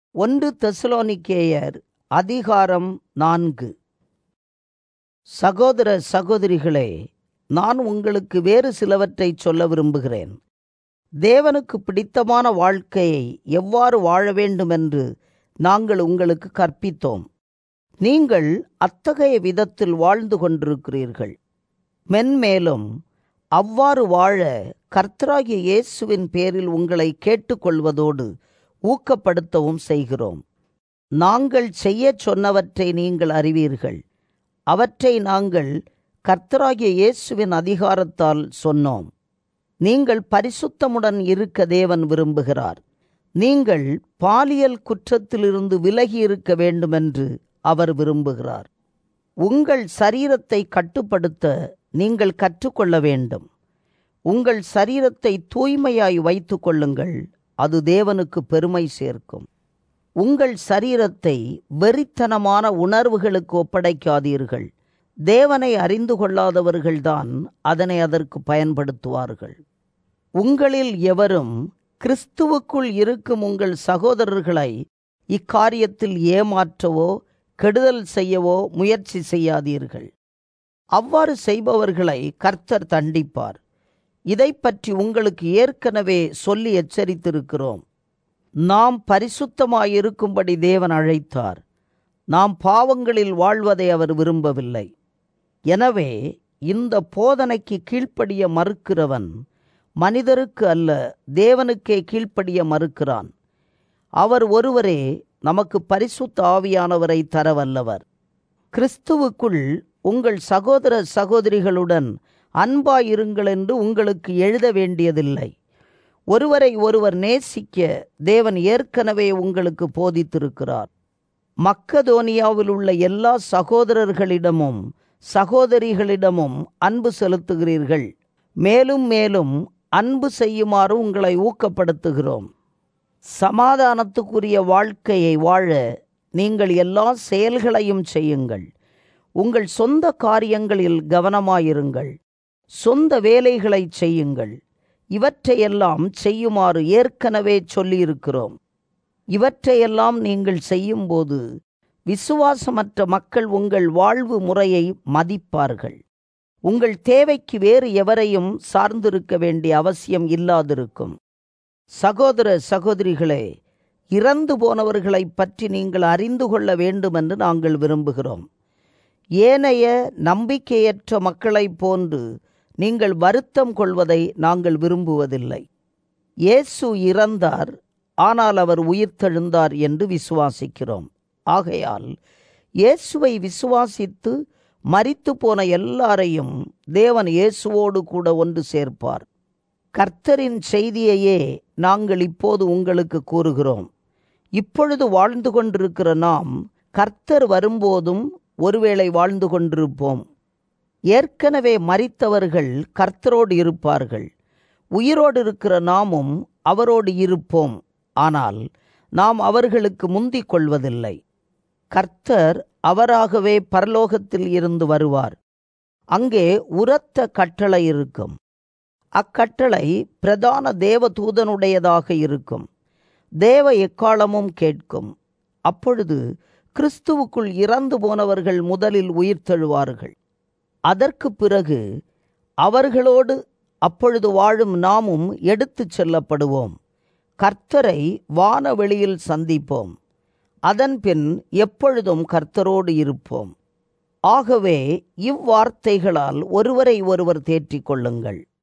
ஒன்று தெசலோனிக்கேயர் அதிகாரம் நான்கு சகோதர சகோதரிகளே நான் உங்களுக்கு வேறு சிலவற்றை சொல்ல விரும்புகிறேன் தேவனுக்கு பிடித்தமான வாழ்க்கையை எவ்வாறு வாழ வேண்டுமென்று நாங்கள் உங்களுக்கு கற்பித்தோம் நீங்கள் அத்தகைய விதத்தில் வாழ்ந்து கொண்டிருக்கிறீர்கள் மென்மேலும் அவ்வாறு வாழ கர்த்தராகிய இயேசுவின் பேரில் உங்களை கேட்டுக்கொள்வதோடு ஊக்கப்படுத்தவும் செய்கிறோம் நாங்கள் செய்யச் சொன்னவற்றை நீங்கள் அறிவீர்கள் அவற்றை நாங்கள் கர்த்தராகிய இயேசுவின் அதிகாரத்தால் சொன்னோம் நீங்கள் பரிசுத்தமுடன் இருக்க தேவன் விரும்புகிறார் நீங்கள் பாலியல் குற்றத்திலிருந்து விலகி இருக்க வேண்டுமென்று அவர் விரும்புகிறார் உங்கள் சரீரத்தை கட்டுப்படுத்த நீங்கள் கற்றுக்கொள்ள வேண்டும் உங்கள் சரீரத்தை தூய்மையாய் வைத்துக் கொள்ளுங்கள் அது தேவனுக்கு பெருமை சேர்க்கும் உங்கள் சரீரத்தை வெறித்தனமான உணர்வுகளுக்கு ஒப்படைக்காதீர்கள் தேவனை அறிந்து கொள்ளாதவர்கள்தான் அதனை அதற்கு பயன்படுத்துவார்கள் உங்களில் எவரும் கிறிஸ்துவுக்குள் இருக்கும் உங்கள் சகோதரர்களை இக்காரியத்தில் ஏமாற்றவோ கெடுதல் செய்யவோ முயற்சி செய்யாதீர்கள் அவ்வாறு செய்பவர்களை கர்த்தர் தண்டிப்பார் இதை பற்றி உங்களுக்கு ஏற்கனவே சொல்லி எச்சரித்திருக்கிறோம் நாம் பரிசுத்தமாயிருக்கும்படி தேவன் அழைத்தார் நாம் பாவங்களில் வாழ்வதை அவர் விரும்பவில்லை எனவே இந்த போதனைக்கு கீழ்ப்படிய மறுக்கிறவன் மனிதருக்கு அல்ல தேவனுக்கே கீழ்ப்படிய மறுக்கிறான் அவர் ஒருவரே நமக்கு பரிசுத்த ஆவியானவரை தரவல்லவர் கிறிஸ்துவுக்குள் உங்கள் சகோதர சகோதரிகளுடன் அன்பாயிருங்கள் என்று உங்களுக்கு எழுத வேண்டியதில்லை ஒருவரை ஒருவர் நேசிக்க தேவன் ஏற்கனவே உங்களுக்கு போதித்திருக்கிறார் மக்கதோனியாவில் உள்ள எல்லா சகோதரர்களிடமும் சகோதரிகளிடமும் அன்பு செலுத்துகிறீர்கள் மேலும் மேலும் அன்பு செய்யுமாறு உங்களை ஊக்கப்படுத்துகிறோம் சமாதானத்துக்குரிய வாழ்க்கையை வாழ நீங்கள் எல்லா செயல்களையும் செய்யுங்கள் உங்கள் சொந்த காரியங்களில் கவனமாயிருங்கள் சொந்த வேலைகளை செய்யுங்கள் இவற்றையெல்லாம் செய்யுமாறு ஏற்கனவே சொல்லியிருக்கிறோம் இவற்றையெல்லாம் நீங்கள் செய்யும்போது விசுவாசமற்ற மக்கள் உங்கள் வாழ்வு முறையை மதிப்பார்கள் உங்கள் தேவைக்கு வேறு எவரையும் சார்ந்திருக்க வேண்டிய அவசியம் இல்லாதிருக்கும் சகோதர சகோதரிகளே இறந்து போனவர்களை பற்றி நீங்கள் அறிந்து கொள்ள வேண்டுமென்று நாங்கள் விரும்புகிறோம் ஏனைய நம்பிக்கையற்ற மக்களைப் போன்று நீங்கள் வருத்தம் கொள்வதை நாங்கள் விரும்புவதில்லை இயேசு இறந்தார் ஆனால் அவர் உயிர்த்தெழுந்தார் என்று விசுவாசிக்கிறோம் ஆகையால் இயேசுவை விசுவாசித்து மரித்து போன எல்லாரையும் தேவன் இயேசுவோடு கூட ஒன்று சேர்ப்பார் கர்த்தரின் செய்தியையே நாங்கள் இப்போது உங்களுக்கு கூறுகிறோம் இப்பொழுது வாழ்ந்து கொண்டிருக்கிற நாம் கர்த்தர் வரும்போதும் ஒருவேளை வாழ்ந்து கொண்டிருப்போம் ஏற்கனவே மரித்தவர்கள் கர்த்தரோடு இருப்பார்கள் உயிரோடு இருக்கிற நாமும் அவரோடு இருப்போம் ஆனால் நாம் அவர்களுக்கு முந்திக் கொள்வதில்லை கர்த்தர் அவராகவே பரலோகத்தில் இருந்து வருவார் அங்கே உரத்த கட்டளை இருக்கும் அக்கட்டளை பிரதான தேவ தூதனுடையதாக இருக்கும் தேவ எக்காலமும் கேட்கும் அப்பொழுது கிறிஸ்துவுக்குள் இறந்து போனவர்கள் முதலில் உயிர்த்தெழுவார்கள் அதற்கு பிறகு அவர்களோடு அப்பொழுது வாழும் நாமும் எடுத்துச் செல்லப்படுவோம் கர்த்தரை வானவெளியில் சந்திப்போம் அதன்பின் எப்பொழுதும் கர்த்தரோடு இருப்போம் ஆகவே இவ்வார்த்தைகளால் ஒருவரை ஒருவர் தேற்றிக் கொள்ளுங்கள்